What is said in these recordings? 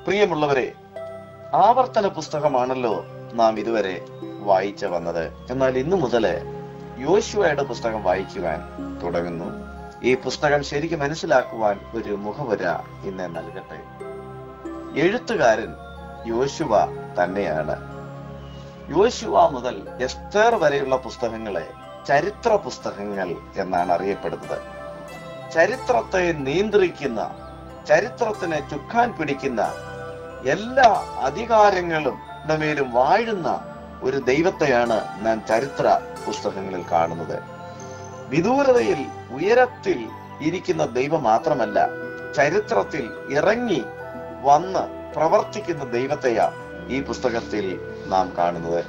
പ്രിയമുള്ളവരെ ആവർത്തന പുസ്തകമാണല്ലോ നാം ഇതുവരെ വായിച്ചു വന്നത് എന്നാൽ ഇന്നു മുതല് യോശുവയുടെ പുസ്തകം വായിക്കുവാൻ തുടങ്ങുന്നു ഈ പുസ്തകം ശരിക്കും മനസ്സിലാക്കുവാൻ ഒരു മുഖവുര ഇന്ന് നൽകട്ടെ എഴുത്തുകാരൻ യോശുവ തന്നെയാണ് യോശുവ മുതൽ എസ്തേർ വരെയുള്ള പുസ്തകങ്ങളെ ചരിത്ര പുസ്തകങ്ങൾ എന്നാണ് അറിയപ്പെടുന്നത് ചരിത്രത്തെ നിയന്ത്രിക്കുന്ന ചരിത്രത്തിനെ ചുക്കാൻ പിടിക്കുന്ന എല്ലാ അധികാരങ്ങളും മേലും വാഴുന്ന ഒരു ദൈവത്തെയാണ് നാം ചരിത്ര പുസ്തകങ്ങളിൽ കാണുന്നത് വിദൂരതയിൽ ഉയരത്തിൽ ഇരിക്കുന്ന ദൈവം മാത്രമല്ല ചരിത്രത്തിൽ ഇറങ്ങി വന്ന് പ്രവർത്തിക്കുന്ന ദൈവത്തെയാ ഈ പുസ്തകത്തിൽ നാം കാണുന്നത്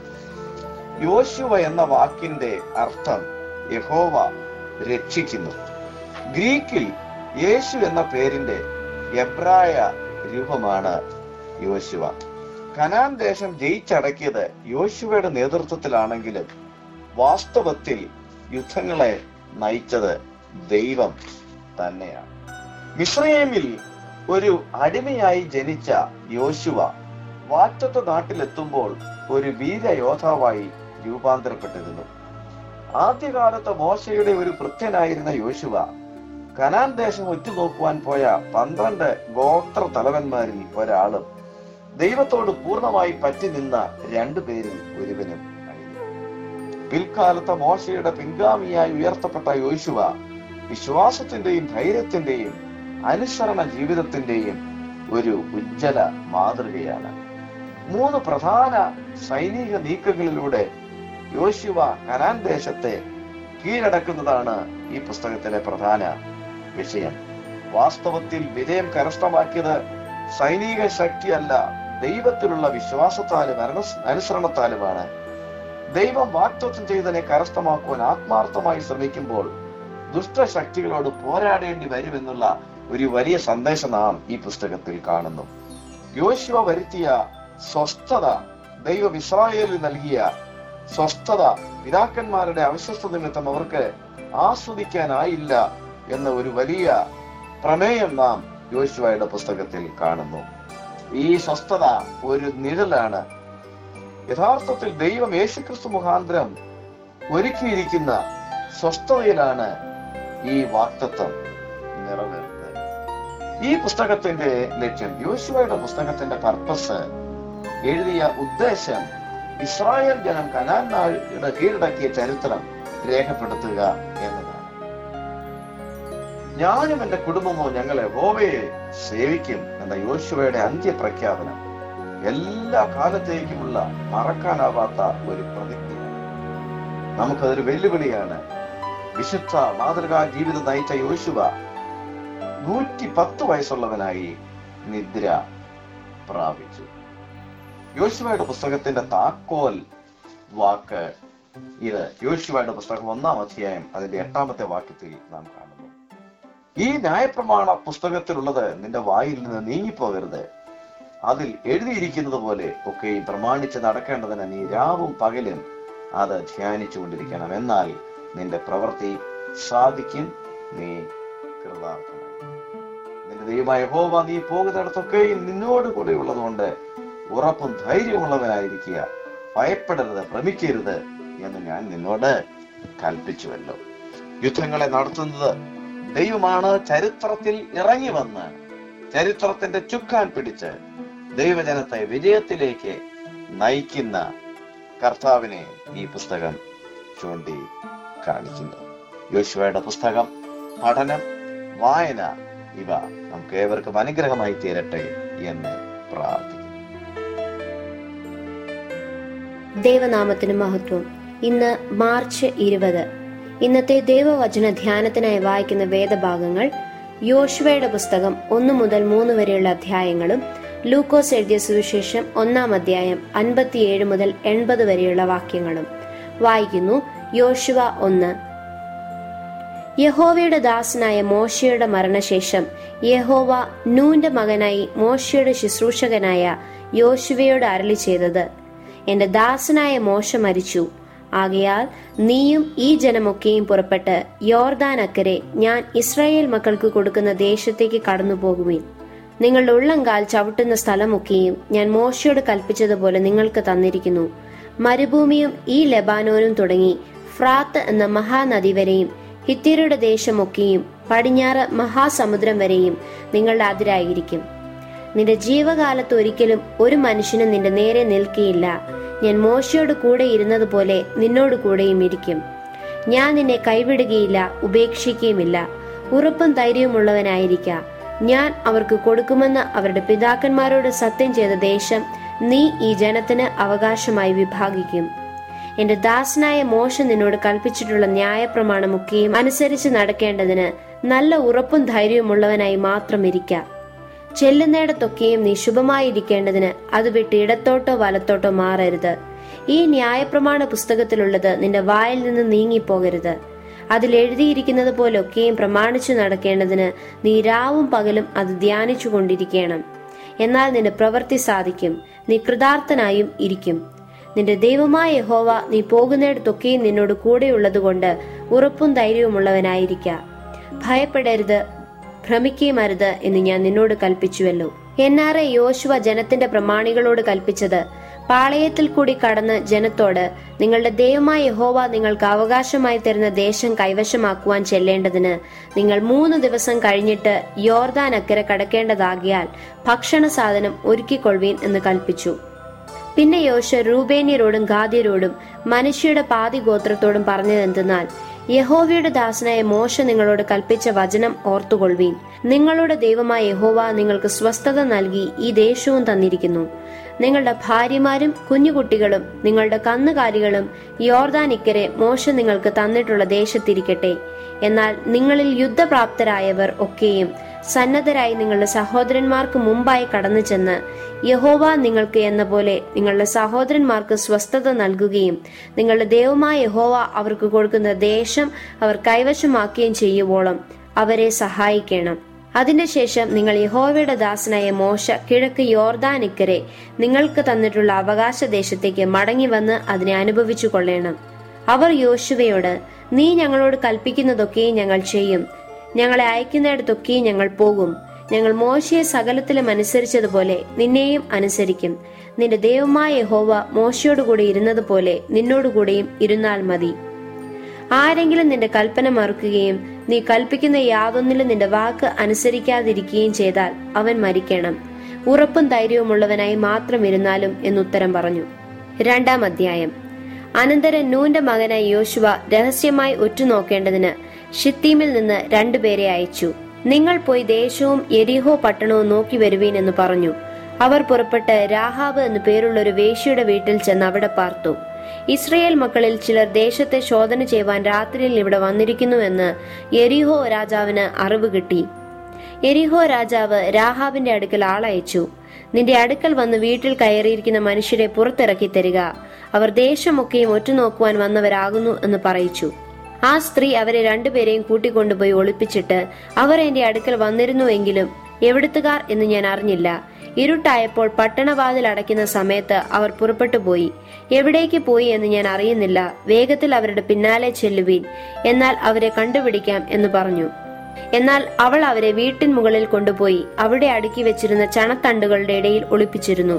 യോശുവ എന്ന വാക്കിന്റെ അർത്ഥം യഹോവ രക്ഷിക്കുന്നു ഗ്രീക്കിൽ യേശു എന്ന പേരിന്റെ എബ്രായ രൂപമാണ് യോശുവ കനാൻ ദേശം ജയിച്ചടക്കിയത് യോശുവയുടെ നേതൃത്വത്തിലാണെങ്കിലും വാസ്തവത്തിൽ യുദ്ധങ്ങളെ നയിച്ചത് ദൈവം തന്നെയാണ് മിശ്രയേമിൽ ഒരു അടിമയായി ജനിച്ച യോശുവ വാറ്റത്ത നാട്ടിലെത്തുമ്പോൾ ഒരു വീരയോദ്ധാവായി രൂപാന്തരപ്പെട്ടിരുന്നു ആദ്യകാലത്ത് മോശയുടെ ഒരു ഭൃത്യനായിരുന്ന യോശുവ കനാൻ ദേശം ഉറ്റുനോക്കുവാൻ പോയ പന്ത്രണ്ട് ഗോത്ര തലവന്മാരിൽ ഒരാളും ദൈവത്തോട് പൂർണ്ണമായി പറ്റി നിന്ന രണ്ടുപേരിൽ ഒരുവനും ആയിരുന്നു പിൽക്കാലത്ത് മോശയുടെ പിൻഗാമിയായി ഉയർത്തപ്പെട്ട യോശുവ വിശ്വാസത്തിന്റെയും ധൈര്യത്തിന്റെയും അനുസരണ ജീവിതത്തിന്റെയും ഒരു ഉജ്ജ്വല മാതൃകയാണ് മൂന്ന് പ്രധാന സൈനിക നീക്കങ്ങളിലൂടെ യോശുവ കനാൻ ദേശത്തെ കീഴടക്കുന്നതാണ് ഈ പുസ്തകത്തിലെ പ്രധാന വിഷയം വാസ്തവത്തിൽ വിജയം കരസ്ഥമാക്കിയത് സൈനിക ശക്തിയല്ല ദൈവത്തിലുള്ള വിശ്വാസത്താലും അനുസ് അനുസരണത്താലുമാണ് ദൈവം വാക്തത്വം ചെയ്തതിനെ കരസ്ഥമാക്കുവാൻ ആത്മാർത്ഥമായി ശ്രമിക്കുമ്പോൾ ദുഷ്ടശക്തികളോട് പോരാടേണ്ടി വരുമെന്നുള്ള ഒരു വലിയ സന്ദേശം നാം ഈ പുസ്തകത്തിൽ കാണുന്നു യോശുവ വരുത്തിയ സ്വസ്ഥത ദൈവം ഇസ്രായേലിൽ നൽകിയ സ്വസ്ഥത പിതാക്കന്മാരുടെ അവിശ്വസ്ത നിമിത്തം അവർക്ക് ആസ്വദിക്കാനായില്ല എന്ന ഒരു വലിയ പ്രമേയം നാം യോശുവയുടെ പുസ്തകത്തിൽ കാണുന്നു ഈ സ്വസ്ഥത ഒരു നിഴലാണ് യഥാർത്ഥത്തിൽ ദൈവം യേശുക്രിസ്തു മുഖാന്തരം ഒരുക്കിയിരിക്കുന്ന സ്വസ്ഥതയിലാണ് ഈ വാക്തത്വം നിറവേറുന്നത് ഈ പുസ്തകത്തിന്റെ ലക്ഷ്യം യോശുവയുടെ പുസ്തകത്തിന്റെ പർപ്പസ് എഴുതിയ ഉദ്ദേശം ഇസ്രായേൽ ജനം കനാൻ നാട് കീഴടക്കിയ ചരിത്രം രേഖപ്പെടുത്തുക എന്നതാണ് ഞാനും എന്റെ കുടുംബമോ ഞങ്ങളെ ഹോവയെ സേവിക്കും എന്ന യോശുവയുടെ അന്ത്യപ്രഖ്യാപനം എല്ലാ കാലത്തേക്കുമുള്ള മറക്കാനാവാത്ത ഒരു പ്രതിജ്ഞയാണ് നമുക്കതൊരു വെല്ലുവിളിയാണ് വിശുദ്ധ മാതൃകാ ജീവിതം നയിച്ച യോശുവ നൂറ്റി പത്ത് വയസ്സുള്ളവനായി നിദ്ര പ്രാപിച്ചു യോശുവയുടെ പുസ്തകത്തിന്റെ താക്കോൽ വാക്ക് ഇത് യോശുവയുടെ പുസ്തകം ഒന്നാം അധ്യായം അതിന്റെ എട്ടാമത്തെ വാക്യത്തിൽ നാം കാണുന്നു ഈ ന്യായപ്രമാണ പുസ്തകത്തിലുള്ളത് നിന്റെ വായിൽ നിന്ന് നീങ്ങിപ്പോകരുത് അതിൽ എഴുതിയിരിക്കുന്നത് പോലെ ഒക്കെ പ്രമാണിച്ച് നടക്കേണ്ടതിന് നീ രാവും പകലും അത് ധ്യാനിച്ചുകൊണ്ടിരിക്കണം എന്നാൽ നിന്റെ പ്രവൃത്തി സാധിക്കും നീ കൃതാർത്ഥനായി നിന്റെ ദൈവമായ ഹോവ നീ പോകുന്നിടത്തൊക്കെ നിന്നോട് കൂടെ ഉള്ളതുകൊണ്ട് ഉറപ്പും ധൈര്യമുള്ളവനായിരിക്കുക ഭയപ്പെടരുത് ഭ്രമിക്കരുത് എന്ന് ഞാൻ നിന്നോട് കൽപ്പിച്ചുവല്ലോ യുദ്ധങ്ങളെ നടത്തുന്നത് ദൈവമാണ് ചരിത്രത്തിൽ ഇറങ്ങി വന്ന് ചരിത്രത്തിന്റെ ചുക്കാൻ പിടിച്ച് ദൈവജനത്തെ വിജയത്തിലേക്ക് നയിക്കുന്ന കർത്താവിനെ ഈ പുസ്തകം ചൂണ്ടി കാണിക്കുന്നു യോശുവയുടെ പുസ്തകം പഠനം വായന ഇവ നമുക്ക് ഏവർക്കും അനുഗ്രഹമായി തീരട്ടെ എന്ന് പ്രാർത്ഥിക്കുന്നു ദൈവനാമത്തിന് മഹത്വം ഇന്ന് മാർച്ച് ഇരുപത് ഇന്നത്തെ ദൈവവചന ധ്യാനത്തിനായി വായിക്കുന്ന വേദഭാഗങ്ങൾ യോശുവയുടെ പുസ്തകം ഒന്നു മുതൽ മൂന്ന് വരെയുള്ള അധ്യായങ്ങളും ലൂക്കോസ് എഴുതിയ സുവിശേഷം ഒന്നാം അധ്യായം അൻപത്തിയേഴ് മുതൽ എൺപത് വരെയുള്ള വാക്യങ്ങളും വായിക്കുന്നു യോശുവ ഒന്ന് യഹോവയുടെ ദാസനായ മോശയുടെ മരണശേഷം യഹോവ നൂന്റെ മകനായി മോശയുടെ ശുശ്രൂഷകനായ യോശുവയോട് അരളി ചെയ്തത് എന്റെ ദാസനായ മോശ മരിച്ചു ആകയാൽ നീയും ഈ ജനമൊക്കെയും പുറപ്പെട്ട് യോർദാൻ അക്കരെ ഞാൻ ഇസ്രായേൽ മക്കൾക്ക് കൊടുക്കുന്ന ദേശത്തേക്ക് കടന്നു പോകുവിൻ നിങ്ങളുടെ ഉള്ളംകാൽ ചവിട്ടുന്ന സ്ഥലമൊക്കെയും ഞാൻ മോശയോട് കൽപ്പിച്ചതുപോലെ നിങ്ങൾക്ക് തന്നിരിക്കുന്നു മരുഭൂമിയും ഈ ലബാനോനും തുടങ്ങി ഫ്രാത്ത് എന്ന മഹാനദി വരെയും ഹിത്യരുടെ ദേശമൊക്കെയും പടിഞ്ഞാറ് മഹാസമുദ്രം വരെയും നിങ്ങളുടെ അതിരായിരിക്കും നിന്റെ ജീവകാലത്ത് ഒരിക്കലും ഒരു മനുഷ്യനും നിന്റെ നേരെ നിൽക്കുകയില്ല ഞാൻ മോശയോട് കൂടെ ഇരുന്നതുപോലെ നിന്നോട് കൂടെയും ഇരിക്കും ഞാൻ നിന്നെ കൈവിടുകയില്ല ഉപേക്ഷിക്കുകയുമില്ല ഉറപ്പും ധൈര്യവുമുള്ളവനായിരിക്ക ഞാൻ അവർക്ക് കൊടുക്കുമെന്ന് അവരുടെ പിതാക്കന്മാരോട് സത്യം ചെയ്ത ദേശം നീ ഈ ജനത്തിന് അവകാശമായി വിഭാഗിക്കും എന്റെ ദാസനായ മോശ നിന്നോട് കൽപ്പിച്ചിട്ടുള്ള ന്യായപ്രമാണമൊക്കെയും അനുസരിച്ച് നടക്കേണ്ടതിന് നല്ല ഉറപ്പും ധൈര്യവുമുള്ളവനായി മാത്രം ഇരിക്ക ചെല്ലുന്നിടത്തൊക്കെയും നീ ശുഭമായിരിക്കേണ്ടതിന് അത് വിട്ട് ഇടത്തോട്ടോ വലത്തോട്ടോ മാറരുത് ഈ ന്യായപ്രമാണ പുസ്തകത്തിലുള്ളത് നിന്റെ വായിൽ നിന്ന് നീങ്ങിപ്പോകരുത് അതിൽ എഴുതിയിരിക്കുന്നത് പോലൊക്കെയും പ്രമാണിച്ചു നടക്കേണ്ടതിന് നീ രാവും പകലും അത് ധ്യാനിച്ചു കൊണ്ടിരിക്കണം എന്നാൽ നിന്റെ പ്രവൃത്തി സാധിക്കും നീ കൃതാർത്ഥനായും ഇരിക്കും നിന്റെ ദൈവമായ യഹോവ നീ പോകുന്നിടത്തൊക്കെയും നിന്നോട് കൂടെയുള്ളതുകൊണ്ട് ഉറപ്പും ധൈര്യവുമുള്ളവനായിരിക്ക ഭയപ്പെടരുത് ഭ്രമിക്കുകയും അരുത് എന്ന് ഞാൻ നിന്നോട് കൽപ്പിച്ചുവല്ലോ എന്നാറെ യോശുവ ജനത്തിന്റെ പ്രമാണികളോട് കൽപ്പിച്ചത് പാളയത്തിൽ കൂടി കടന്ന് ജനത്തോട് നിങ്ങളുടെ ദൈവമായ യഹോവ നിങ്ങൾക്ക് അവകാശമായി തരുന്ന ദേശം കൈവശമാക്കുവാൻ ചെല്ലേണ്ടതിന് നിങ്ങൾ മൂന്ന് ദിവസം കഴിഞ്ഞിട്ട് യോർദാൻ അക്കരെ കടക്കേണ്ടതാകിയാൽ ഭക്ഷണ സാധനം ഒരുക്കിക്കൊള്ളുവീൻ എന്ന് കൽപ്പിച്ചു പിന്നെ യോശ രൂപേന്യരോടും ഗാദ്യരോടും മനുഷ്യയുടെ പാതി ഗോത്രത്തോടും പറഞ്ഞതെന്തെന്നാൽ യഹോവയുടെ ദാസനായ മോശ നിങ്ങളോട് കൽപ്പിച്ച വചനം ഓർത്തുകൊള്ളുവീൻ നിങ്ങളുടെ ദൈവമായ യഹോവ നിങ്ങൾക്ക് സ്വസ്ഥത നൽകി ഈ ദേശവും തന്നിരിക്കുന്നു നിങ്ങളുടെ ഭാര്യമാരും കുഞ്ഞുകുട്ടികളും നിങ്ങളുടെ കന്നുകാലികളും യോർദാനിക്കരെ മോശ നിങ്ങൾക്ക് തന്നിട്ടുള്ള ദേശത്തിരിക്കട്ടെ എന്നാൽ നിങ്ങളിൽ യുദ്ധപ്രാപ്തരായവർ ഒക്കെയും സന്നദ്ധരായി നിങ്ങളുടെ സഹോദരന്മാർക്ക് മുമ്പായി കടന്നു ചെന്ന് യഹോവ നിങ്ങൾക്ക് എന്ന പോലെ നിങ്ങളുടെ സഹോദരന്മാർക്ക് സ്വസ്ഥത നൽകുകയും നിങ്ങളുടെ ദൈവമായ യഹോവ അവർക്ക് കൊടുക്കുന്ന ദേശം അവർ കൈവശമാക്കുകയും ചെയ്യുവോളം അവരെ സഹായിക്കണം അതിന്റെ ശേഷം നിങ്ങൾ യഹോവയുടെ ദാസനായ മോശ കിഴക്ക് യോർദാനിക്കരെ നിങ്ങൾക്ക് തന്നിട്ടുള്ള അവകാശ ദേശത്തേക്ക് മടങ്ങി വന്ന് അതിനെ അനുഭവിച്ചു കൊള്ളേണം അവർ യോശുവയോട് നീ ഞങ്ങളോട് കൽപ്പിക്കുന്നതൊക്കെയും ഞങ്ങൾ ചെയ്യും ഞങ്ങളെ അയക്കുന്നിടത്തൊക്കെയും ഞങ്ങൾ പോകും ഞങ്ങൾ മോശയെ സകലത്തിലും അനുസരിച്ചതുപോലെ നിന്നെയും അനുസരിക്കും നിന്റെ ദൈവമായ യഹോവ മോശയോടുകൂടി ഇരുന്നതുപോലെ നിന്നോടുകൂടെയും ഇരുന്നാൽ മതി ആരെങ്കിലും നിന്റെ കൽപ്പന മറുക്കുകയും നീ കൽപ്പിക്കുന്ന യാതൊന്നിലും നിന്റെ വാക്ക് അനുസരിക്കാതിരിക്കുകയും ചെയ്താൽ അവൻ മരിക്കണം ഉറപ്പും ധൈര്യവുമുള്ളവനായി മാത്രം ഇരുന്നാലും എന്നുത്തരം പറഞ്ഞു രണ്ടാം അധ്യായം അനന്തരം നൂന്റെ മകനായ യോശുവ രഹസ്യമായി ഒറ്റുനോക്കേണ്ടതിന് ഷിത്തീമിൽ നിന്ന് രണ്ടുപേരെ അയച്ചു നിങ്ങൾ പോയി ദേശവും എരിഹോ പട്ടണവും നോക്കി വരുവീൻ എന്ന് പറഞ്ഞു അവർ പുറപ്പെട്ട് രാഹാബ് എന്നു പേരുള്ള ഒരു വേശ്യയുടെ വീട്ടിൽ ചെന്ന് അവിടെ പാർത്തു ഇസ്രയേൽ മക്കളിൽ ചിലർ ദേശത്തെ ശോധന ചെയ്യുവാൻ രാത്രിയിൽ ഇവിടെ വന്നിരിക്കുന്നുവെന്ന് എരിഹോ രാജാവിന് അറിവ് കിട്ടി എരിഹോ രാജാവ് രാഹാബിന്റെ അടുക്കൽ ആളയച്ചു നിന്റെ അടുക്കൽ വന്ന് വീട്ടിൽ കയറിയിരിക്കുന്ന മനുഷ്യരെ പുറത്തിറക്കി തരിക അവർ ദേശമൊക്കെയും ഒറ്റുനോക്കുവാൻ വന്നവരാകുന്നു എന്ന് പറയിച്ചു ആ സ്ത്രീ അവരെ രണ്ടുപേരെയും കൂട്ടിക്കൊണ്ടുപോയി ഒളിപ്പിച്ചിട്ട് അവർ എന്റെ അടുക്കൽ വന്നിരുന്നുവെങ്കിലും എവിടുത്തുകാർ എന്ന് ഞാൻ അറിഞ്ഞില്ല ഇരുട്ടായപ്പോൾ പട്ടണവാതിൽ അടയ്ക്കുന്ന സമയത്ത് അവർ പുറപ്പെട്ടു പോയി എവിടേക്ക് പോയി എന്ന് ഞാൻ അറിയുന്നില്ല വേഗത്തിൽ അവരുടെ പിന്നാലെ ചെല്ലുവീൻ എന്നാൽ അവരെ കണ്ടുപിടിക്കാം എന്ന് പറഞ്ഞു എന്നാൽ അവൾ അവരെ വീട്ടിൻ മുകളിൽ കൊണ്ടുപോയി അവിടെ അടുക്കി വെച്ചിരുന്ന ചണത്തണ്ടുകളുടെ ഇടയിൽ ഒളിപ്പിച്ചിരുന്നു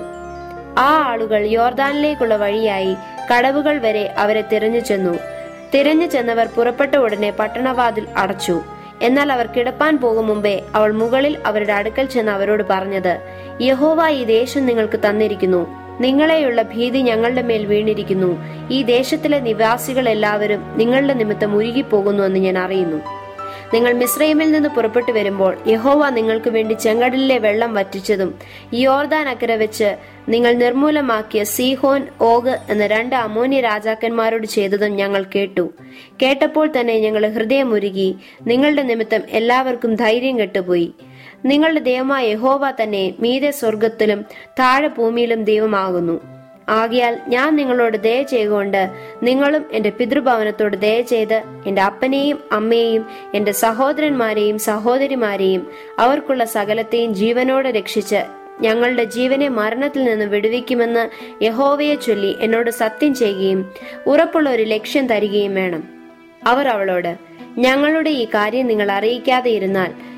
ആ ആളുകൾ യോർദാനിലേക്കുള്ള വഴിയായി കടവുകൾ വരെ അവരെ തിരഞ്ഞു ചെന്നു തിരഞ്ഞു ചെന്നവർ പുറപ്പെട്ട ഉടനെ പട്ടണവാതിൽ അടച്ചു എന്നാൽ അവർ കിടപ്പാൻ പോകും മുമ്പേ അവൾ മുകളിൽ അവരുടെ അടുക്കൽ ചെന്ന് അവരോട് പറഞ്ഞത് യഹോവ ഈ ദേശം നിങ്ങൾക്ക് തന്നിരിക്കുന്നു നിങ്ങളെയുള്ള ഭീതി ഞങ്ങളുടെ മേൽ വീണിരിക്കുന്നു ഈ ദേശത്തിലെ നിവാസികൾ എല്ലാവരും നിങ്ങളുടെ നിമിത്തം ഉരുകിപ്പോകുന്നു എന്ന് ഞാൻ അറിയുന്നു നിങ്ങൾ മിസ്രൈമിൽ നിന്ന് പുറപ്പെട്ടു വരുമ്പോൾ യഹോവ നിങ്ങൾക്ക് വേണ്ടി ചെങ്കടലിലെ വെള്ളം വറ്റിച്ചതും യോർദാൻ അക്കരെ വെച്ച് നിങ്ങൾ നിർമൂലമാക്കിയ സീഹോൻ ഓഗ് എന്ന രണ്ട് അമോന്യ രാജാക്കന്മാരോട് ചെയ്തതും ഞങ്ങൾ കേട്ടു കേട്ടപ്പോൾ തന്നെ ഞങ്ങൾ ഹൃദയമുരുകി നിങ്ങളുടെ നിമിത്തം എല്ലാവർക്കും ധൈര്യം കെട്ടുപോയി നിങ്ങളുടെ ദൈവമായ യഹോവ തന്നെ മീതെ സ്വർഗത്തിലും താഴെ ഭൂമിയിലും ദൈവമാകുന്നു ആകിയാൽ ഞാൻ നിങ്ങളോട് ദയ ചെയ്തുകൊണ്ട് നിങ്ങളും എന്റെ പിതൃഭവനത്തോട് ദയ ചെയ്ത് എന്റെ അപ്പനെയും അമ്മയെയും എന്റെ സഹോദരന്മാരെയും സഹോദരിമാരെയും അവർക്കുള്ള സകലത്തെയും ജീവനോടെ രക്ഷിച്ച് ഞങ്ങളുടെ ജീവനെ മരണത്തിൽ നിന്ന് വിടുവിക്കുമെന്ന് യഹോവയെ ചൊല്ലി എന്നോട് സത്യം ചെയ്യുകയും ഉറപ്പുള്ള ഒരു ലക്ഷ്യം തരികയും വേണം അവർ അവളോട് ഞങ്ങളുടെ ഈ കാര്യം നിങ്ങൾ അറിയിക്കാതെ ഇരുന്നാൽ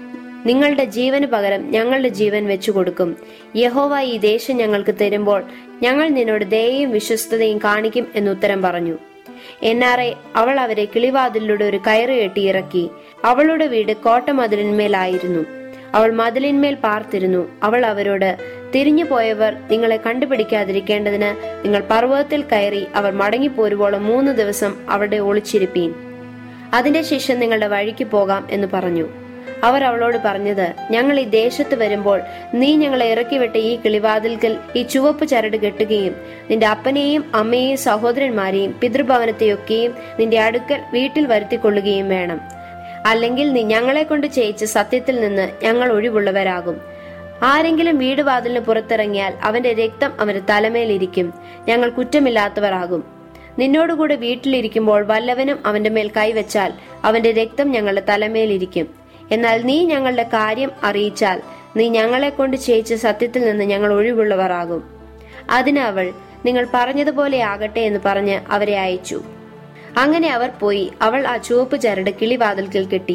നിങ്ങളുടെ ജീവന് പകരം ഞങ്ങളുടെ ജീവൻ വെച്ചു കൊടുക്കും യഹോവ ഈ ദേശം ഞങ്ങൾക്ക് തരുമ്പോൾ ഞങ്ങൾ നിന്നോട് ദയയും വിശ്വസ്തതയും കാണിക്കും എന്നുത്തരം പറഞ്ഞു എന്നാറെ അവൾ അവരെ കിളിവാതിലൂടെ ഒരു കയറ് കെട്ടി ഇറക്കി അവളുടെ വീട് കോട്ടമതിലിന്മേലായിരുന്നു അവൾ മതിലിന്മേൽ പാർത്തിരുന്നു അവൾ അവരോട് തിരിഞ്ഞു പോയവർ നിങ്ങളെ കണ്ടുപിടിക്കാതിരിക്കേണ്ടതിന് നിങ്ങൾ പർവ്വതത്തിൽ കയറി അവർ മടങ്ങിപ്പോരുവോളം മൂന്ന് ദിവസം അവിടെ ഒളിച്ചിരിപ്പീൻ അതിന്റെ ശേഷം നിങ്ങളുടെ വഴിക്ക് പോകാം എന്ന് പറഞ്ഞു അവർ അവളോട് പറഞ്ഞത് ഞങ്ങൾ ഈ ദേശത്ത് വരുമ്പോൾ നീ ഞങ്ങളെ ഇറക്കിവിട്ട ഈ കിളിവാതിൽക്കൽ ഈ ചുവപ്പ് ചരട് കെട്ടുകയും നിന്റെ അപ്പനെയും അമ്മയെയും സഹോദരന്മാരെയും പിതൃഭവനത്തെയൊക്കെയും നിന്റെ അടുക്കൽ വീട്ടിൽ വരുത്തിക്കൊള്ളുകയും വേണം അല്ലെങ്കിൽ നീ ഞങ്ങളെ കൊണ്ട് ചെയ്യിച്ച സത്യത്തിൽ നിന്ന് ഞങ്ങൾ ഒഴിവുള്ളവരാകും ആരെങ്കിലും വീട് വാതിലിന് പുറത്തിറങ്ങിയാൽ അവന്റെ രക്തം അവന്റെ തലമേലിരിക്കും ഞങ്ങൾ കുറ്റമില്ലാത്തവരാകും നിന്നോടുകൂടെ വീട്ടിലിരിക്കുമ്പോൾ വല്ലവനും അവന്റെ മേൽ കൈവച്ചാൽ അവന്റെ രക്തം ഞങ്ങളുടെ തലമേലിരിക്കും എന്നാൽ നീ ഞങ്ങളുടെ കാര്യം അറിയിച്ചാൽ നീ ഞങ്ങളെ കൊണ്ട് ചെയ്യിച്ച സത്യത്തിൽ നിന്ന് ഞങ്ങൾ ഒഴിവുള്ളവരാകും അതിന് അവൾ നിങ്ങൾ പറഞ്ഞതുപോലെ ആകട്ടെ എന്ന് പറഞ്ഞ് അവരെ അയച്ചു അങ്ങനെ അവർ പോയി അവൾ ആ ചുവപ്പ് ചരട് കിളിവാതിൽക്കൽ കെട്ടി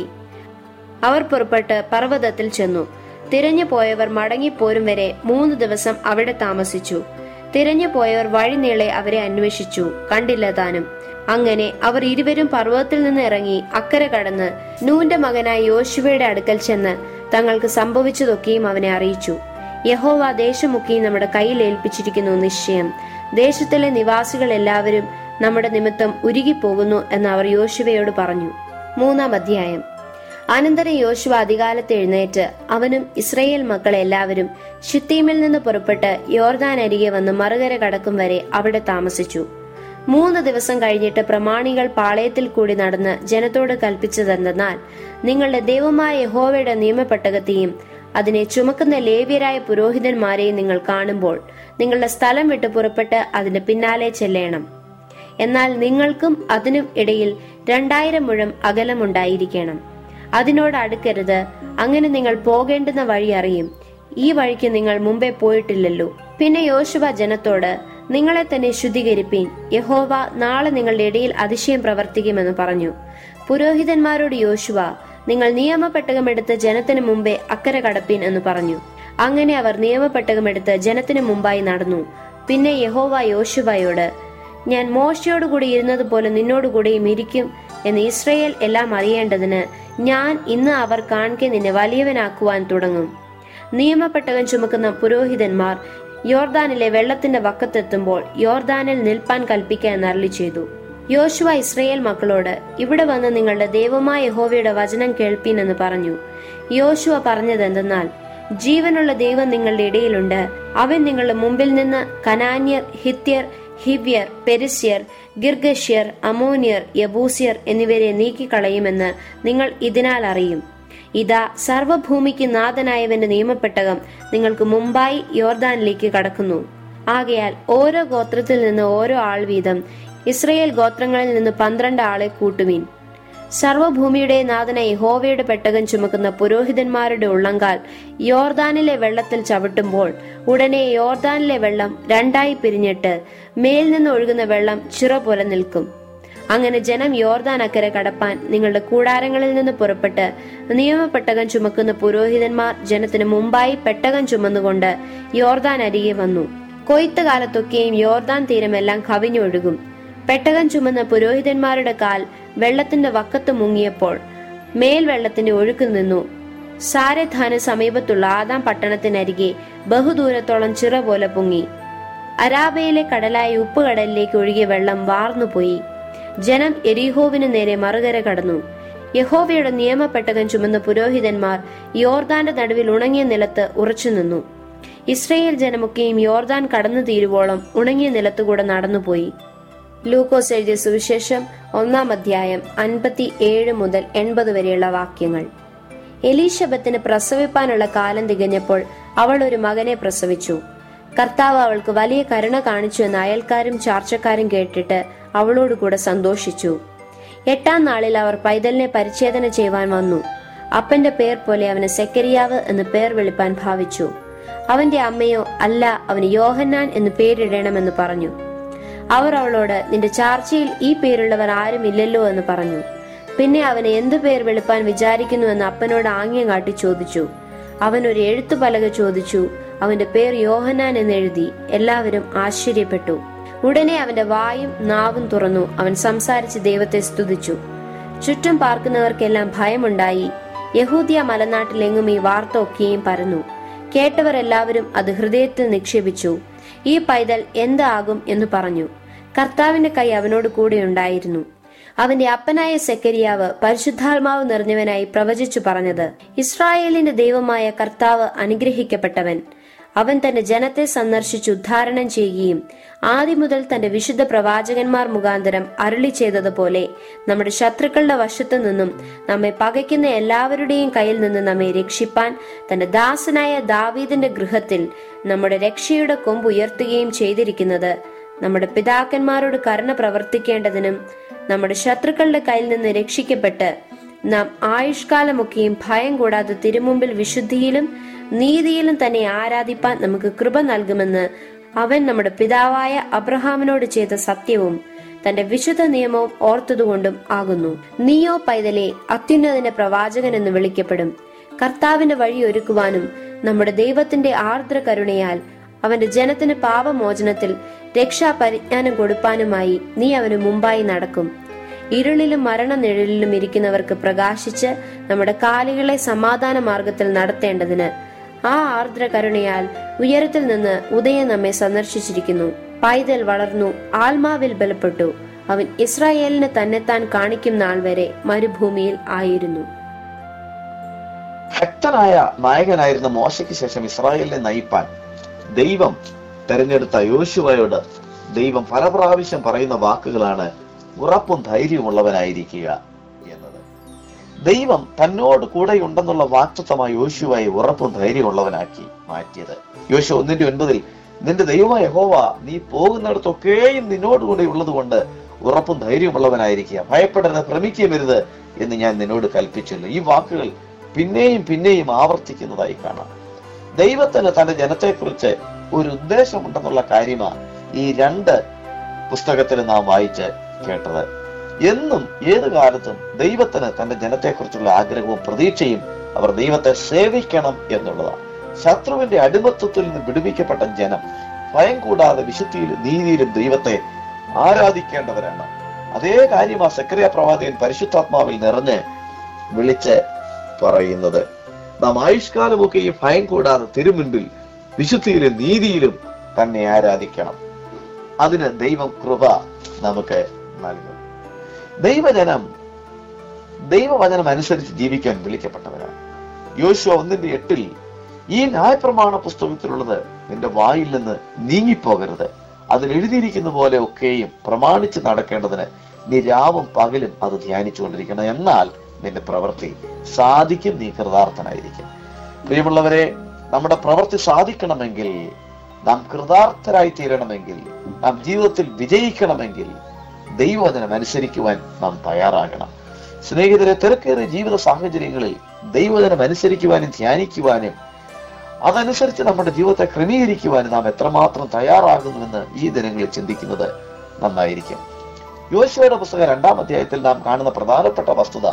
അവർ പുറപ്പെട്ട് പർവ്വതത്തിൽ ചെന്നു തിരഞ്ഞു പോയവർ മടങ്ങിപ്പോരും വരെ മൂന്ന് ദിവസം അവിടെ താമസിച്ചു തിരഞ്ഞു പോയവർ വഴിനീളെ അവരെ അന്വേഷിച്ചു കണ്ടില്ല താനും അങ്ങനെ അവർ ഇരുവരും പർവ്വതത്തിൽ നിന്ന് ഇറങ്ങി അക്കരെ കടന്ന് നൂന്റെ മകനായ യോശുവയുടെ അടുക്കൽ ചെന്ന് തങ്ങൾക്ക് സംഭവിച്ചതൊക്കെയും അവനെ അറിയിച്ചു യഹോവ ദേശമൊക്കെയും നമ്മുടെ കയ്യിൽ ഏൽപ്പിച്ചിരിക്കുന്നു നിശ്ചയം ദേശത്തിലെ നിവാസികൾ എല്ലാവരും നമ്മുടെ നിമിത്തം ഉരുകിപ്പോകുന്നു എന്ന് അവർ യോശുവയോട് പറഞ്ഞു മൂന്നാം അധ്യായം അനന്തരം യോശുവ അധികാലത്ത് എഴുന്നേറ്റ് അവനും ഇസ്രയേൽ മക്കളെ എല്ലാവരും ഷിത്തീമിൽ നിന്ന് പുറപ്പെട്ട് യോർദാൻ അരികെ വന്ന് മറുകര കടക്കും വരെ അവിടെ താമസിച്ചു മൂന്ന് ദിവസം കഴിഞ്ഞിട്ട് പ്രമാണികൾ പാളയത്തിൽ കൂടി നടന്ന് ജനത്തോട് കൽപ്പിച്ചതെന്തെന്നാൽ നിങ്ങളുടെ ദൈവമായ യഹോവയുടെ നിയമപ്പെട്ടകത്തെയും അതിനെ ചുമക്കുന്ന ലേവ്യരായ പുരോഹിതന്മാരെയും നിങ്ങൾ കാണുമ്പോൾ നിങ്ങളുടെ സ്ഥലം വിട്ട് പുറപ്പെട്ട് അതിന്റെ പിന്നാലെ ചെല്ലേണം എന്നാൽ നിങ്ങൾക്കും അതിനും ഇടയിൽ രണ്ടായിരം മുഴം അകലമുണ്ടായിരിക്കണം അതിനോട് അടുക്കരുത് അങ്ങനെ നിങ്ങൾ പോകേണ്ടുന്ന വഴി അറിയും ഈ വഴിക്ക് നിങ്ങൾ മുമ്പേ പോയിട്ടില്ലല്ലോ പിന്നെ യോശുവ ജനത്തോട് നിങ്ങളെ തന്നെ ശുദ്ധീകരിപ്പീൻ യഹോവ നാളെ നിങ്ങളുടെ ഇടയിൽ അതിശയം പ്രവർത്തിക്കുമെന്ന് പറഞ്ഞു പുരോഹിതന്മാരോട് യോശുവ നിങ്ങൾ നിയമപ്പെട്ടകമെടുത്ത് ജനത്തിന് മുമ്പേ അക്കരെ കടപ്പീൻ എന്ന് പറഞ്ഞു അങ്ങനെ അവർ നിയമപ്പെട്ടകമെടുത്ത് ജനത്തിന് മുമ്പായി നടന്നു പിന്നെ യഹോവ യോശുവയോട് ഞാൻ മോശയോടുകൂടി ഇരുന്നതുപോലെ നിന്നോടുകൂടിയും ഇരിക്കും എന്ന് ഇസ്രയേൽ എല്ലാം അറിയേണ്ടതിന് ഞാൻ ഇന്ന് അവർ കാണിക്കെ നിന്നെ വലിയവനാക്കുവാൻ തുടങ്ങും നിയമപ്പെട്ടകൻ ചുമക്കുന്ന പുരോഹിതന്മാർ യോർദാനിലെ വെള്ളത്തിന്റെ വക്കത്തെത്തുമ്പോൾ യോർദാനിൽ നിൽപ്പാൻ കൽപ്പിക്കാൻ എന്നരളി ചെയ്തു യോശുവ ഇസ്രയേൽ മക്കളോട് ഇവിടെ വന്ന് നിങ്ങളുടെ ദൈവമായ യഹോവയുടെ വചനം കേൾപ്പീൻ എന്ന് പറഞ്ഞു യോശുവ പറഞ്ഞത് എന്തെന്നാൽ ജീവനുള്ള ദൈവം നിങ്ങളുടെ ഇടയിലുണ്ട് അവൻ നിങ്ങളുടെ മുമ്പിൽ നിന്ന് കനാന്യർ ഹിത്യർ ഹിവ്യർ പെരിസ്യർ ഗിർഗഷ്യർ അമോനിയർ യബൂസിയർ എന്നിവരെ നീക്കിക്കളയുമെന്ന് നിങ്ങൾ ഇതിനാൽ അറിയും ഇതാ സർവഭൂമിക്ക് നാഥനായവന്റെ നിയമപ്പെട്ടകം നിങ്ങൾക്ക് മുമ്പായി യോർദാനിലേക്ക് കടക്കുന്നു ആകയാൽ ഓരോ ഗോത്രത്തിൽ നിന്ന് ഓരോ ആൾ വീതം ഇസ്രയേൽ ഗോത്രങ്ങളിൽ നിന്ന് പന്ത്രണ്ട് ആളെ കൂട്ടുവീൻ സർവഭൂമിയുടെ നാഥന യഹോവയുടെ പെട്ടകം ചുമക്കുന്ന പുരോഹിതന്മാരുടെ ഉള്ളങ്കാൽ യോർദാനിലെ വെള്ളത്തിൽ ചവിട്ടുമ്പോൾ ഉടനെ യോർദാനിലെ വെള്ളം രണ്ടായി പിരിഞ്ഞിട്ട് മേൽ നിന്ന് ഒഴുകുന്ന വെള്ളം ചിറ പോലെ നിൽക്കും അങ്ങനെ ജനം യോർദാൻ അക്കരെ കടപ്പാൻ നിങ്ങളുടെ കൂടാരങ്ങളിൽ നിന്ന് പുറപ്പെട്ട് നിയമപ്പെട്ടകം ചുമക്കുന്ന പുരോഹിതന്മാർ ജനത്തിന് മുമ്പായി പെട്ടകം ചുമന്നുകൊണ്ട് യോർദാൻ അരികെ വന്നു കൊയ്ത്ത് കാലത്തൊക്കെയും യോർദാൻ തീരമെല്ലാം കവിഞ്ഞൊഴുകും പെട്ടകം ചുമന്ന പുരോഹിതന്മാരുടെ കാൽ വെള്ളത്തിന്റെ വക്കത്ത് മുങ്ങിയപ്പോൾ മേൽ വെള്ളത്തിന്റെ ഒഴുക്ക് നിന്നു സാരധാന സമീപത്തുള്ള ആദാം പട്ടണത്തിനരികെ ബഹുദൂരത്തോളം ചിറ പോലെ പൊങ്ങി അരാബയിലെ കടലായ ഉപ്പുകടലിലേക്ക് ഒഴുകിയ വെള്ളം വാർന്നുപോയി ജനം എരിഹോവിന് നേരെ മറുകര കടന്നു യഹോവയുടെ നിയമപ്പെട്ടകൻ ചുമന്ന പുരോഹിതന്മാർ യോർദാന്റെ നടുവിൽ ഉണങ്ങിയ നിലത്ത് ഉറച്ചുനിന്നു ഇസ്രയേൽ ജനമൊക്കെയും യോർദാൻ കടന്നു തീരുവോളം ഉണങ്ങിയ നിലത്തുകൂടെ നടന്നുപോയി ലൂക്കോസ് എഴുതിയ സുവിശേഷം ഒന്നാം അധ്യായം അൻപത്തി ഏഴ് മുതൽ എൺപത് വരെയുള്ള വാക്യങ്ങൾ എലീശബത്തിന് പ്രസവിപ്പാനുള്ള കാലം തികഞ്ഞപ്പോൾ അവൾ ഒരു മകനെ പ്രസവിച്ചു കർത്താവ് അവൾക്ക് വലിയ കരുണ കാണിച്ചു എന്ന് അയൽക്കാരും ചാർച്ചക്കാരും കേട്ടിട്ട് അവളോട് കൂടെ സന്തോഷിച്ചു എട്ടാം നാളിൽ അവർ പൈതലിനെ പരിച്ഛേദന ചെയ്യുവാൻ വന്നു അപ്പന്റെ പേർ പോലെ അവന് സെക്കരിയാവ് എന്ന് പേർ വിളിപ്പാൻ ഭാവിച്ചു അവന്റെ അമ്മയോ അല്ല അവന് യോഹന്നാൻ എന്ന് പേരിടണമെന്ന് പറഞ്ഞു അവർ അവളോട് നിന്റെ ചാർച്ചയിൽ ഈ പേരുള്ളവർ ആരും ഇല്ലല്ലോ എന്ന് പറഞ്ഞു പിന്നെ അവന് എന്തു പേർ വിളിപ്പാൻ വിചാരിക്കുന്നുവെന്ന് അപ്പനോട് ആംഗ്യം കാട്ടി ചോദിച്ചു അവൻ ഒരു എഴുത്തു പലക ചോദിച്ചു അവന്റെ പേർ യോഹനാൻ എന്ന് എഴുതി എല്ലാവരും ആശ്ചര്യപ്പെട്ടു ഉടനെ അവന്റെ വായും നാവും തുറന്നു അവൻ സംസാരിച്ച് ദൈവത്തെ സ്തുതിച്ചു ചുറ്റും പാർക്കുന്നവർക്കെല്ലാം ഭയമുണ്ടായി യഹൂദിയ മലനാട്ടിലെങ്ങും ഈ വാർത്ത ഒക്കെയും പരന്നു കേട്ടവർ എല്ലാവരും അത് ഹൃദയത്തിൽ നിക്ഷേപിച്ചു ഈ പൈതൽ എന്താകും എന്ന് പറഞ്ഞു കർത്താവിന്റെ കൈ അവനോട് കൂടെ ഉണ്ടായിരുന്നു അവന്റെ അപ്പനായ സെക്കരിയാവ് പരിശുദ്ധാത്മാവ് നിറഞ്ഞവനായി പ്രവചിച്ചു പറഞ്ഞത് ഇസ്രായേലിന്റെ ദൈവമായ കർത്താവ് അനുഗ്രഹിക്കപ്പെട്ടവൻ അവൻ തന്റെ ജനത്തെ സന്ദർശിച്ച് ഉദ്ധാരണം ചെയ്യുകയും ആദ്യം മുതൽ തന്റെ വിശുദ്ധ പ്രവാചകന്മാർ മുഖാന്തരം അരുളി ചെയ്തതുപോലെ നമ്മുടെ ശത്രുക്കളുടെ വശത്തു നിന്നും നമ്മെ പകയ്ക്കുന്ന എല്ലാവരുടെയും കയ്യിൽ നിന്ന് നമ്മെ രക്ഷിപ്പാൻ തന്റെ ദാസനായ ദാവീദിന്റെ ഗൃഹത്തിൽ നമ്മുടെ രക്ഷയുടെ കൊമ്പ് ഉയർത്തുകയും ചെയ്തിരിക്കുന്നത് നമ്മുടെ പിതാക്കന്മാരോട് കരുണ പ്രവർത്തിക്കേണ്ടതിനും നമ്മുടെ ശത്രുക്കളുടെ കയ്യിൽ നിന്ന് രക്ഷിക്കപ്പെട്ട് നാം ആയുഷ്കാലമൊക്കെയും ഭയം കൂടാതെ തിരുമുമ്പിൽ വിശുദ്ധിയിലും നീതിയിലും തന്നെ ആരാധിപ്പാൻ നമുക്ക് കൃപ നൽകുമെന്ന് അവൻ നമ്മുടെ പിതാവായ അബ്രഹാമിനോട് ചെയ്ത സത്യവും തന്റെ വിശുദ്ധ നിയമവും ഓർത്തതുകൊണ്ടും ആകുന്നു നീയോ പൈതലെ അത്യുന്നതിന്റെ പ്രവാചകൻ എന്ന് വിളിക്കപ്പെടും കർത്താവിന്റെ വഴി ഒരുക്കുവാനും നമ്മുടെ ദൈവത്തിന്റെ ആർദ്ര കരുണയാൽ അവന്റെ ജനത്തിന് പാപമോചനത്തിൽ രക്ഷാ പരിജ്ഞാനം കൊടുപ്പാനുമായി നീ അവന് മുമ്പായി നടക്കും ഇരുളിലും മരണനിഴലിലും ഇരിക്കുന്നവർക്ക് പ്രകാശിച്ച് നമ്മുടെ കാലുകളെ സമാധാന മാർഗത്തിൽ നടത്തേണ്ടതിന് ആ ആർദ്ര കരുണയാൽ ഉയരത്തിൽ നിന്ന് ഉദയം നമ്മെ സന്ദർശിച്ചിരിക്കുന്നു പൈതൽ വളർന്നു ആത്മാവിൽ ബലപ്പെട്ടു അവൻ ഇസ്രായേലിന് തന്നെത്താൻ കാണിക്കും നാൾ വരെ മരുഭൂമിയിൽ ആയിരുന്നു ശക്തനായ നായകനായിരുന്ന മോശയ്ക്ക് ശേഷം ഇസ്രായേലിനെ നയിപ്പാൻ ദൈവം തെരഞ്ഞെടുത്ത യോശുവയോട് ദൈവം പല പ്രാവശ്യം പറയുന്ന വാക്കുകളാണ് ഉറപ്പും ധൈര്യമുള്ളവനായിരിക്കുക എന്നത് ദൈവം തന്നോട് കൂടെയുണ്ടെന്നുള്ള വാക്തത്വമായി യോശുവായി ഉറപ്പും ധൈര്യമുള്ളവനാക്കി മാറ്റിയത് യോശു ഒന്നിന്റെ ഒൻപതിൽ നിന്റെ ദൈവമായ യഹോവ നീ പോകുന്നിടത്തൊക്കെയും നിന്നോടുകൂടെ ഉള്ളത് കൊണ്ട് ഉറപ്പും ധൈര്യമുള്ളവനായിരിക്കുക ഭയപ്പെടരുത് ഭ്രമിക്കരുത് എന്ന് ഞാൻ നിന്നോട് കൽപ്പിച്ചല്ലോ ഈ വാക്കുകൾ പിന്നെയും പിന്നെയും ആവർത്തിക്കുന്നതായി കാണാം ദൈവത്തിന് തന്റെ ജനത്തെക്കുറിച്ച് ഒരു ഉദ്ദേശമുണ്ടെന്നുള്ള കാര്യമാണ് ഈ രണ്ട് പുസ്തകത്തിൽ നാം വായിച്ച് കേട്ടത് എന്നും ഏത് കാലത്തും ദൈവത്തിന് തന്റെ ജനത്തെക്കുറിച്ചുള്ള ആഗ്രഹവും പ്രതീക്ഷയും അവർ ദൈവത്തെ സേവിക്കണം എന്നുള്ളതാണ് ശത്രുവിന്റെ അടിമത്വത്തിൽ നിന്ന് വിടുവിക്കപ്പെട്ട ജനം ഭയം കൂടാതെ വിശുദ്ധിയിലും നീതിയിലും ദൈവത്തെ ആരാധിക്കേണ്ടവരാണ് അതേ കാര്യം ആ സക്രിയ പ്രവാചകൻ പരിശുദ്ധാത്മാവിൽ നിറഞ്ഞ് വിളിച്ച് പറയുന്നത് നാം ആയുഷ്കാലമൊക്കെ ഈ ഭയം കൂടാതെ തിരുമുൻപിൽ വിശുദ്ധിയിലും നീതിയിലും തന്നെ ആരാധിക്കണം അതിന് ദൈവം കൃപ നമുക്ക് നൽകും ദൈവജനം ദൈവവചനം അനുസരിച്ച് ജീവിക്കാൻ വിളിക്കപ്പെട്ടവരാണ് യോശുവ ഒന്നിന്റെ എട്ടിൽ ഈ ന്യായപ്രമാണ പുസ്തകത്തിലുള്ളത് നിന്റെ വായിൽ നിന്ന് നീങ്ങിപ്പോകരുത് അതിൽ എഴുതിയിരിക്കുന്ന പോലെ ഒക്കെയും പ്രമാണിച്ച് നടക്കേണ്ടതിന് നീ രാവും പകലും അത് ധ്യാനിച്ചുകൊണ്ടിരിക്കണം എന്നാൽ നിന്റെ പ്രവൃത്തി സാധിക്കും നീ കൃതാർത്ഥനായിരിക്കും പ്രിയമുള്ളവരെ നമ്മുടെ പ്രവൃത്തി സാധിക്കണമെങ്കിൽ നാം കൃതാർത്ഥരായി തീരണമെങ്കിൽ നാം ജീവിതത്തിൽ വിജയിക്കണമെങ്കിൽ ദൈവവചനം അനുസരിക്കുവാൻ നാം തയ്യാറാകണം സ്നേഹിതരെ തിരക്കേറിയ ജീവിത സാഹചര്യങ്ങളിൽ ദൈവവചനം അനുസരിക്കുവാനും ധ്യാനിക്കുവാനും അതനുസരിച്ച് നമ്മുടെ ജീവിതത്തെ ക്രമീകരിക്കുവാനും നാം എത്രമാത്രം തയ്യാറാകുന്നുവെന്ന് ഈ ദിനങ്ങളിൽ ചിന്തിക്കുന്നത് നന്നായിരിക്കും യോശുവയുടെ പുസ്തകം രണ്ടാം അധ്യായത്തിൽ നാം കാണുന്ന പ്രധാനപ്പെട്ട വസ്തുത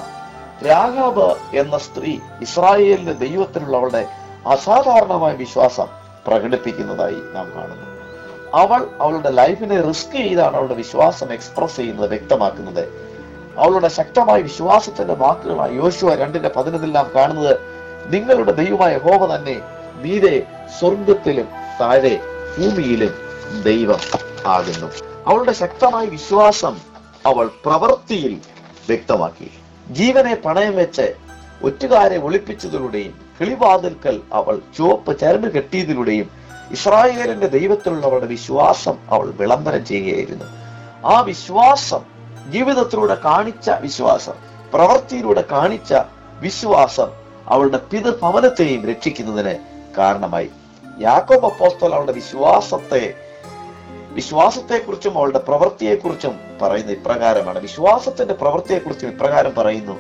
രാഘാബ് എന്ന സ്ത്രീ ഇസ്രായേലിന്റെ ദൈവത്തിലുള്ള അവളുടെ അസാധാരണമായ വിശ്വാസം പ്രകടിപ്പിക്കുന്നതായി നാം കാണുന്നു അവൾ അവളുടെ ലൈഫിനെ റിസ്ക് ചെയ്താണ് അവളുടെ വിശ്വാസം എക്സ്പ്രസ് ചെയ്യുന്നത് വ്യക്തമാക്കുന്നത് അവളുടെ ശക്തമായ വിശ്വാസത്തിന്റെ വാക്കുകളാണ് യോശുവ രണ്ടിന്റെ പതിനൊന്നിൽ നാം കാണുന്നത് നിങ്ങളുടെ ദൈവമായ ഹോമ തന്നെ നീരെ സ്വർഗത്തിലും താഴെ ഭൂമിയിലും ദൈവം ആകുന്നു അവളുടെ ശക്തമായ വിശ്വാസം അവൾ പ്രവൃത്തിയിൽ വ്യക്തമാക്കി ജീവനെ പണയം വെച്ച് ഒറ്റുകാരെ ഒളിപ്പിച്ചതിലൂടെയും കിളിവാതിൽക്കൽ അവൾ ചുവപ്പ് ചരട് കെട്ടിയതിലൂടെയും ഇസ്രായേലിന്റെ ദൈവത്തിലുള്ള അവളുടെ വിശ്വാസം അവൾ വിളംബരം ചെയ്യുകയായിരുന്നു ആ വിശ്വാസം ജീവിതത്തിലൂടെ കാണിച്ച വിശ്വാസം പ്രവൃത്തിയിലൂടെ കാണിച്ച വിശ്വാസം അവളുടെ പിതൃഭവനത്തെയും രക്ഷിക്കുന്നതിന് കാരണമായി യാക്കോബ് അപ്പോസ്തോൽ അവളുടെ വിശ്വാസത്തെ വിശ്വാസത്തെക്കുറിച്ചും അവളുടെ പ്രവൃത്തിയെക്കുറിച്ചും പറയുന്ന ഇപ്രകാരമാണ് വിശ്വാസത്തിന്റെ പ്രവൃത്തിയെക്കുറിച്ചും ഇപ്രകാരം പറയുന്നു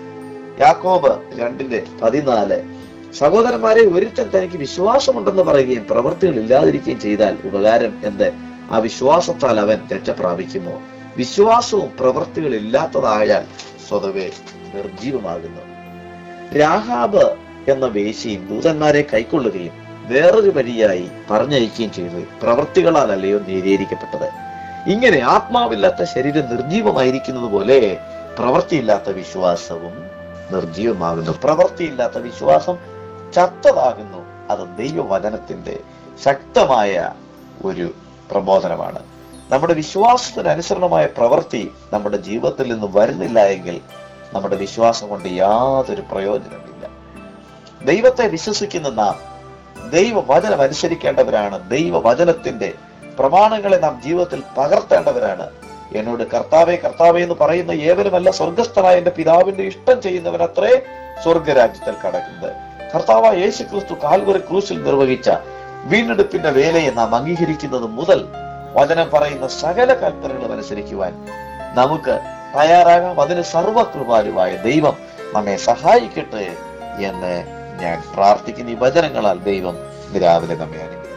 യാക്കോബ് രണ്ടിന്റെ പതിനാല് സഹോദരന്മാരെ ഒരുത്തൻ തനിക്ക് വിശ്വാസമുണ്ടെന്ന് പറയുകയും പ്രവൃത്തികൾ ഇല്ലാതിരിക്കുകയും ചെയ്താൽ ഉപകാരം എന്ത് ആ വിശ്വാസത്താൽ അവൻ രക്ഷ പ്രാപിക്കുമോ വിശ്വാസവും പ്രവൃത്തികൾ ഇല്ലാത്തതായാൽ സ്വതവേ നിർജീവമാകുന്നു രാഹാബ് എന്ന വേശിയും ദൂതന്മാരെ കൈക്കൊള്ളുകയും വേറൊരു വഴിയായി പറഞ്ഞയക്കുകയും ചെയ്തു പ്രവൃത്തികളാലല്ലയോ നീതീകരിക്കപ്പെട്ടത് ഇങ്ങനെ ആത്മാവില്ലാത്ത ശരീരം നിർജീവമായിരിക്കുന്നത് പോലെ പ്രവൃത്തിയില്ലാത്ത വിശ്വാസവും നിർജീവമാകുന്നു പ്രവൃത്തിയില്ലാത്ത വിശ്വാസം ചത്തതാകുന്നു അത് ദൈവവചനത്തിന്റെ ശക്തമായ ഒരു പ്രബോധനമാണ് നമ്മുടെ വിശ്വാസത്തിന് അനുസരണമായ പ്രവൃത്തി നമ്മുടെ ജീവിതത്തിൽ നിന്ന് വരുന്നില്ല എങ്കിൽ നമ്മുടെ വിശ്വാസം കൊണ്ട് യാതൊരു പ്രയോജനമില്ല ദൈവത്തെ വിശ്വസിക്കുന്ന നാം ദൈവവചനം അനുസരിക്കേണ്ടവരാണ് ദൈവവചനത്തിന്റെ പ്രമാണങ്ങളെ നാം ജീവിതത്തിൽ പകർത്തേണ്ടവരാണ് എന്നോട് കർത്താവെ കർത്താവെ എന്ന് പറയുന്ന ഏവനുമല്ല സ്വർഗസ്ഥനായ എന്റെ പിതാവിന്റെ ഇഷ്ടം ചെയ്യുന്നവൻ അത്രേ സ്വർഗരാജ്യത്തിൽ കടക്കുന്നത് കർത്താവ് യേശു ക്രിസ്തു കാൽവറി ക്രൂശിൽ നിർവഹിച്ച വീണ്ടെടുപ്പിന്റെ വേലയെ നാം അംഗീകരിക്കുന്നത് മുതൽ വചനം പറയുന്ന സകല കൽപ്പനകളും അനുസരിക്കുവാൻ നമുക്ക് തയ്യാറാകാം അതിന് സർവകൃപാലുവായ ദൈവം നമ്മെ സഹായിക്കട്ടെ എന്ന് ഞാൻ പ്രാർത്ഥിക്കുന്ന ഈ വചനങ്ങളാൽ ദൈവം ഇന്ന് രാവിലെ നമ്മെ അനുഗ്രഹിക്കും